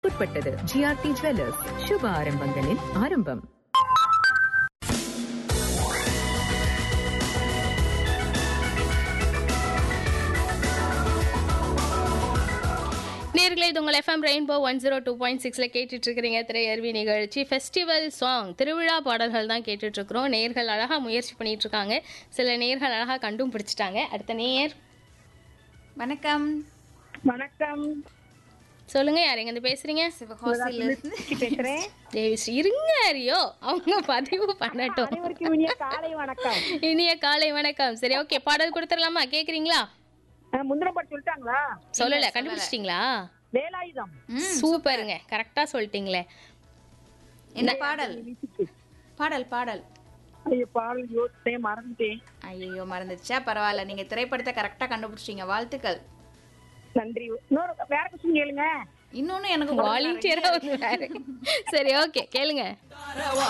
உட்பட்டது GRT jewellers சுப ஆரம்பங்களின் ஆரம்பம் நேர்களே இது உங்கள் FM rainbow one zero two point சிக்ஸில் கேட்டுட்டு இருக்கிறீங்க திரையருவி நிகழ்ச்சி ஃபெஸ்டிவல் சாங் திருவிழா பாடல்கள் தான் கேட்டுட்டு இருக்கிறோம் நேர்கள் அழகாக முயற்சி பண்ணிட்டு இருக்காங்க சில நேர்கள் அழகாக கண்டும் பிடிச்சிட்டாங்க அடுத்த நேர் வணக்கம் வணக்கம் சொல்லுங்க யார் எங்க பேசுறீங்க சிவகாசியில இருந்து பேசுறேன் தேவிஸ்ரீ இருங்க அரியோ அவங்க பதிவு பண்ணட்டும் அனைவருக்கும் இனிய காலை வணக்கம் இனிய காலை வணக்கம் சரி ஓகே பாடல் கொடுத்துடலாமா கேக்குறீங்களா அஹ், முந்தின பாட்டு சொல்லிட்டாங்களா சொல்லல கண்டுபிடிச்சிட்டீங்களா வேலாயுதம் சூப்பருங்க கரெக்டா சொல்லிட்டீங்களே என்ன பாடல் பாடல் பாடல் ஐயோ பாடல் யோசித்தேன் மறந்துட்டேன் ஐயோ மறந்துச்சா பரவாயில்ல நீங்க திரைப்படத்தை கரெக்டா கண்டுபிடிச்சிட்டீங்க வாழ்த்துக்கள் நன்றி இன்னொரு வேற கொஸ்டின் கேளுங்க இன்னொன்னு எனக்கு வாலண்டியரா வந்து வேற சரி ஓகே கேளுங்க